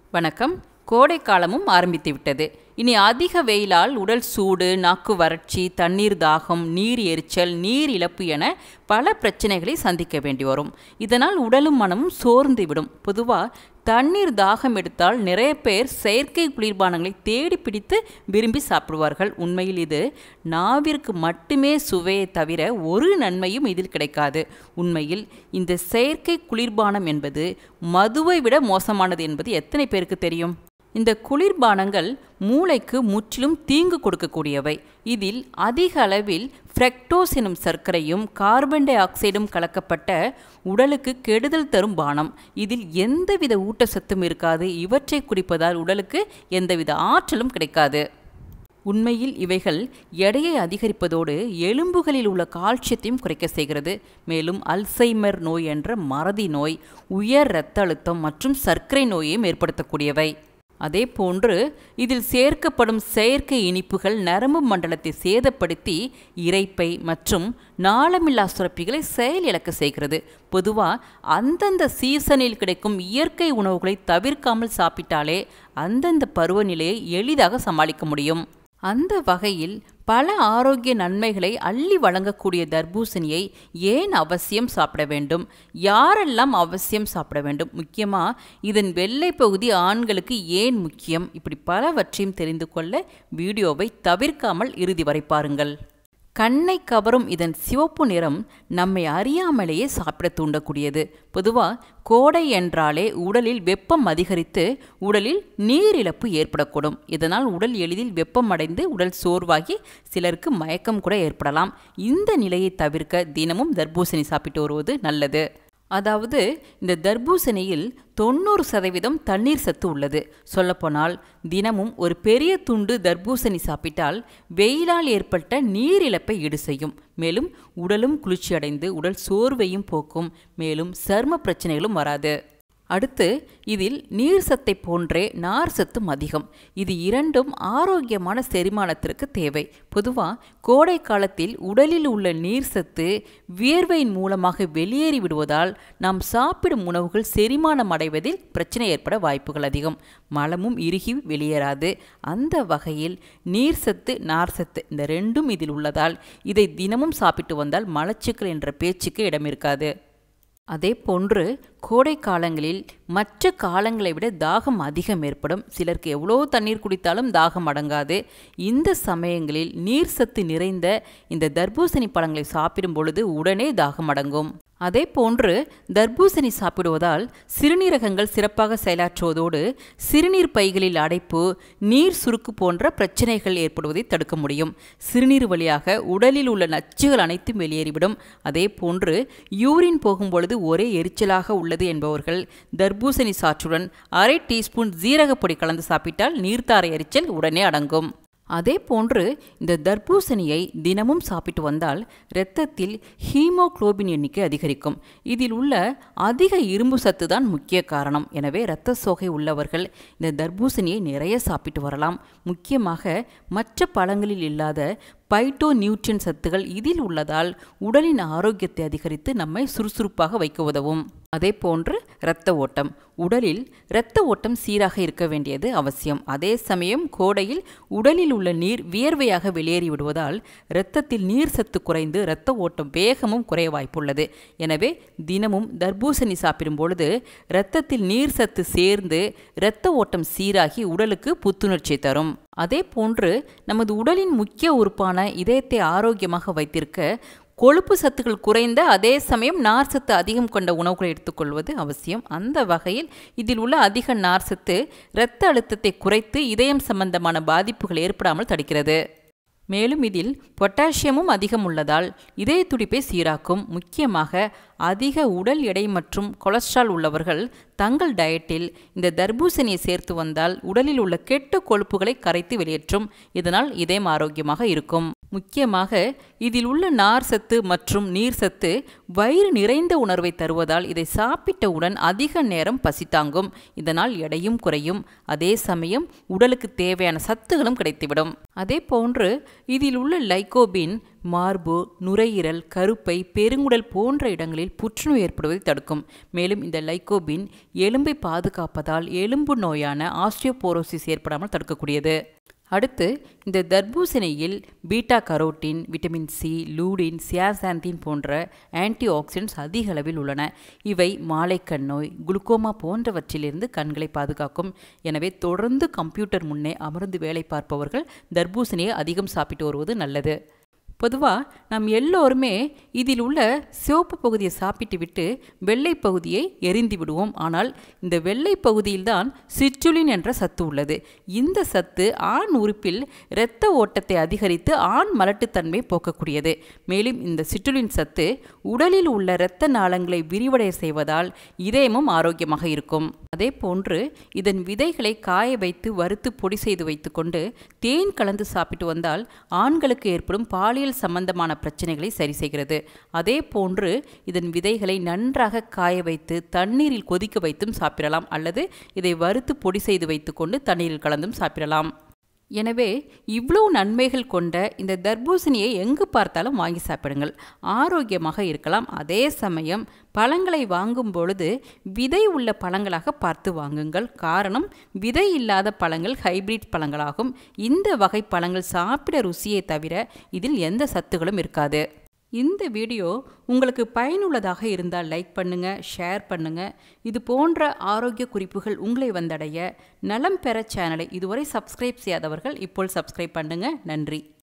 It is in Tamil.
வணக்கம் கோடை காலமும் ஆரம்பித்து விட்டது இனி அதிக வெயிலால் உடல் சூடு நாக்கு வறட்சி தண்ணீர் தாகம் நீர் எரிச்சல் நீர் இழப்பு என பல பிரச்சனைகளை சந்திக்க வேண்டி வரும் இதனால் உடலும் மனமும் சோர்ந்து விடும் பொதுவாக தண்ணீர் தாகம் எடுத்தால் நிறைய பேர் செயற்கை குளிர்பானங்களை தேடி பிடித்து விரும்பி சாப்பிடுவார்கள் உண்மையில் இது நாவிற்கு மட்டுமே சுவையை தவிர ஒரு நன்மையும் இதில் கிடைக்காது உண்மையில் இந்த செயற்கை குளிர்பானம் என்பது மதுவை விட மோசமானது என்பது எத்தனை பேருக்கு தெரியும் இந்த குளிர்பானங்கள் மூளைக்கு முற்றிலும் தீங்கு கொடுக்கக்கூடியவை இதில் அதிக அளவில் ஃப்ரெக்டோஸ் எனும் சர்க்கரையும் கார்பன் டை ஆக்சைடும் கலக்கப்பட்ட உடலுக்கு கெடுதல் தரும் பானம் இதில் எந்தவித ஊட்டச்சத்தும் இருக்காது இவற்றை குடிப்பதால் உடலுக்கு எந்தவித ஆற்றலும் கிடைக்காது உண்மையில் இவைகள் எடையை அதிகரிப்பதோடு எலும்புகளில் உள்ள கால்சியத்தையும் குறைக்க செய்கிறது மேலும் அல்சைமர் நோய் என்ற மறதி நோய் உயர் இரத்த அழுத்தம் மற்றும் சர்க்கரை நோயையும் ஏற்படுத்தக்கூடியவை அதே போன்று இதில் சேர்க்கப்படும் செயற்கை இனிப்புகள் நரம்பு மண்டலத்தை சேதப்படுத்தி இரைப்பை மற்றும் நாளமில்லா சுரப்பிகளை செயலிழக்க செய்கிறது பொதுவாக அந்தந்த சீசனில் கிடைக்கும் இயற்கை உணவுகளை தவிர்க்காமல் சாப்பிட்டாலே அந்தந்த பருவநிலையை எளிதாக சமாளிக்க முடியும் அந்த வகையில் பல ஆரோக்கிய நன்மைகளை அள்ளி வழங்கக்கூடிய தர்பூசணியை ஏன் அவசியம் சாப்பிட வேண்டும் யாரெல்லாம் அவசியம் சாப்பிட வேண்டும் முக்கியமாக இதன் வெள்ளை பகுதி ஆண்களுக்கு ஏன் முக்கியம் இப்படி பலவற்றையும் தெரிந்து கொள்ள வீடியோவை தவிர்க்காமல் இறுதி வரை பாருங்கள் கண்ணை கவரும் இதன் சிவப்பு நிறம் நம்மை அறியாமலேயே சாப்பிட தூண்டக்கூடியது பொதுவாக கோடை என்றாலே உடலில் வெப்பம் அதிகரித்து உடலில் நீரிழப்பு ஏற்படக்கூடும் இதனால் உடல் எளிதில் வெப்பம் அடைந்து உடல் சோர்வாகி சிலருக்கு மயக்கம் கூட ஏற்படலாம் இந்த நிலையை தவிர்க்க தினமும் தர்பூசணி சாப்பிட்டு வருவது நல்லது அதாவது இந்த தர்பூசணியில் தொண்ணூறு சதவீதம் தண்ணீர் சத்து உள்ளது சொல்லப்போனால் தினமும் ஒரு பெரிய துண்டு தர்பூசணி சாப்பிட்டால் வெயிலால் ஏற்பட்ட நீர் இழப்பை ஈடு செய்யும் மேலும் உடலும் குளிர்ச்சியடைந்து உடல் சோர்வையும் போக்கும் மேலும் சர்ம பிரச்சனைகளும் வராது அடுத்து இதில் நீர் சத்தை போன்றே நார் சத்தும் அதிகம் இது இரண்டும் ஆரோக்கியமான செரிமானத்திற்கு தேவை பொதுவாக கோடை காலத்தில் உடலில் உள்ள நீர் சத்து வியர்வையின் மூலமாக வெளியேறி விடுவதால் நாம் சாப்பிடும் உணவுகள் செரிமானம் அடைவதில் பிரச்சனை ஏற்பட வாய்ப்புகள் அதிகம் மலமும் இறுகி வெளியேறாது அந்த வகையில் நீர் சத்து நார் சத்து இந்த ரெண்டும் இதில் உள்ளதால் இதை தினமும் சாப்பிட்டு வந்தால் மலச்சிக்கல் என்ற பேச்சுக்கு இடம் இருக்காது அதே போன்று கோடை காலங்களில் மற்ற காலங்களை விட தாகம் அதிகம் ஏற்படும் சிலருக்கு எவ்வளோ தண்ணீர் குடித்தாலும் தாகம் அடங்காது இந்த சமயங்களில் நீர் சத்து நிறைந்த இந்த தர்பூசணி பழங்களை சாப்பிடும் பொழுது உடனே தாகம் அடங்கும் அதே போன்று தர்பூசணி சாப்பிடுவதால் சிறுநீரகங்கள் சிறப்பாக செயலாற்றுவதோடு சிறுநீர் பைகளில் அடைப்பு நீர் சுருக்கு போன்ற பிரச்சனைகள் ஏற்படுவதை தடுக்க முடியும் சிறுநீர் வழியாக உடலில் உள்ள நச்சுகள் அனைத்தும் வெளியேறிவிடும் அதே போன்று யூரின் போகும்பொழுது ஒரே எரிச்சலாக உள்ளது என்பவர்கள் தர்பூசணி சாற்றுடன் அரை டீஸ்பூன் ஜீரகப்பொடி கலந்து சாப்பிட்டால் நீர்த்தாரை எரிச்சல் உடனே அடங்கும் அதே போன்று இந்த தர்பூசணியை தினமும் சாப்பிட்டு வந்தால் இரத்தத்தில் ஹீமோக்ளோபின் எண்ணிக்கை அதிகரிக்கும் இதில் உள்ள அதிக இரும்பு சத்து தான் முக்கிய காரணம் எனவே இரத்த சோகை உள்ளவர்கள் இந்த தர்பூசணியை நிறைய சாப்பிட்டு வரலாம் முக்கியமாக மற்ற பழங்களில் இல்லாத பைட்டோ நியூட்ரியன் சத்துகள் இதில் உள்ளதால் உடலின் ஆரோக்கியத்தை அதிகரித்து நம்மை சுறுசுறுப்பாக வைக்க உதவும் அதே போன்று இரத்த ஓட்டம் உடலில் இரத்த ஓட்டம் சீராக இருக்க வேண்டியது அவசியம் அதே சமயம் கோடையில் உடலில் உள்ள நீர் வியர்வையாக வெளியேறி விடுவதால் இரத்தத்தில் நீர் சத்து குறைந்து இரத்த ஓட்டம் வேகமும் குறைய வாய்ப்புள்ளது எனவே தினமும் தர்பூசணி சாப்பிடும் பொழுது இரத்தத்தில் நீர் சத்து சேர்ந்து இரத்த ஓட்டம் சீராகி உடலுக்கு புத்துணர்ச்சி தரும் அதே போன்று நமது உடலின் முக்கிய உறுப்பான இதயத்தை ஆரோக்கியமாக வைத்திருக்க கொழுப்பு சத்துக்கள் குறைந்த அதே சமயம் நார் சத்து அதிகம் கொண்ட உணவுகளை எடுத்துக்கொள்வது அவசியம் அந்த வகையில் இதில் உள்ள அதிக நார் சத்து இரத்த அழுத்தத்தை குறைத்து இதயம் சம்பந்தமான பாதிப்புகள் ஏற்படாமல் தடுக்கிறது மேலும் இதில் பொட்டாசியமும் அதிகம் உள்ளதால் இதய துடிப்பை சீராக்கும் முக்கியமாக அதிக உடல் எடை மற்றும் கொலஸ்ட்ரால் உள்ளவர்கள் தங்கள் டயட்டில் இந்த தர்பூசணியை சேர்த்து வந்தால் உடலில் உள்ள கெட்ட கொழுப்புகளை கரைத்து வெளியேற்றும் இதனால் இதயம் ஆரோக்கியமாக இருக்கும் முக்கியமாக இதில் உள்ள நார் சத்து மற்றும் நீர் சத்து வயிறு நிறைந்த உணர்வை தருவதால் இதை சாப்பிட்டவுடன் அதிக நேரம் பசி தாங்கும் இதனால் எடையும் குறையும் அதே சமயம் உடலுக்கு தேவையான சத்துகளும் கிடைத்துவிடும் அதே போன்று இதில் உள்ள லைகோபின் மார்பு நுரையீரல் கருப்பை பெருங்குடல் போன்ற இடங்களில் புற்றுநோய் ஏற்படுவதை தடுக்கும் மேலும் இந்த லைக்கோபின் எலும்பை பாதுகாப்பதால் எலும்பு நோயான ஆஸ்டியோபோரோசிஸ் ஏற்படாமல் தடுக்கக்கூடியது அடுத்து இந்த தர்பூசணியில் beta carotene vitamin C lutein zeaxanthin போன்ற ஆன்டி ஆக்சிடென்ட்ஸ் அதிக அளவில் உள்ளன இவை மாலைக்கண் நோய் குளுக்கோமா போன்றவற்றிலிருந்து கண்களை பாதுகாக்கும் எனவே தொடர்ந்து கம்ப்யூட்டர் முன்னே அமர்ந்து வேலை பார்ப்பவர்கள் தர்பூசணியை அதிகம் சாப்பிட்டு வருவது நல்லது பொதுவாக நாம் எல்லோருமே இதில் உள்ள சிவப்பு பகுதியை சாப்பிட்டு விட்டு வெள்ளை பகுதியை எரிந்து விடுவோம் ஆனால் இந்த வெள்ளை பகுதியில்தான் சிற்றுலின் என்ற சத்து உள்ளது இந்த சத்து ஆண் உறுப்பில் இரத்த ஓட்டத்தை அதிகரித்து ஆண் மலட்டுத்தன்மை போக்கக்கூடியது மேலும் இந்த சிற்றுலின் சத்து உடலில் உள்ள இரத்த நாளங்களை விரிவடைய செய்வதால் இதயமும் ஆரோக்கியமாக இருக்கும் அதே போன்று இதன் விதைகளை காய வைத்து வறுத்து பொடி செய்து வைத்துக்கொண்டு தேன் கலந்து சாப்பிட்டு வந்தால் ஆண்களுக்கு ஏற்படும் பாலியல் சம்பந்தமான பிரச்சனைகளை சரி செய்கிறது அதே போன்று இதன் விதைகளை நன்றாக காய வைத்து தண்ணீரில் கொதிக்க வைத்தும் சாப்பிடலாம் அல்லது இதை வறுத்து பொடி செய்து வைத்துக்கொண்டு தண்ணீரில் கலந்தும் சாப்பிடலாம் எனவே இவ்வளோ நன்மைகள் கொண்ட இந்த தர்பூசணியை எங்கு பார்த்தாலும் வாங்கி சாப்பிடுங்கள் ஆரோக்கியமாக இருக்கலாம் அதே சமயம் பழங்களை வாங்கும் பொழுது விதை உள்ள பழங்களாக பார்த்து வாங்குங்கள் காரணம் விதை இல்லாத பழங்கள் ஹைபிரிட் பழங்களாகும் இந்த வகை பழங்கள் சாப்பிட ருசியை தவிர இதில் எந்த சத்துகளும் இருக்காது இந்த வீடியோ உங்களுக்கு பயனுள்ளதாக இருந்தால் லைக் பண்ணுங்க ஷேர் பண்ணுங்க இது போன்ற ஆரோக்கிய குறிப்புகள் உங்களை வந்தடைய நலம் பெற சேனலை இதுவரை சப்ஸ்கிரைப் செய்யாதவர்கள் இப்போ சப்ஸ்கிரைப் பண்ணுங்க நன்றி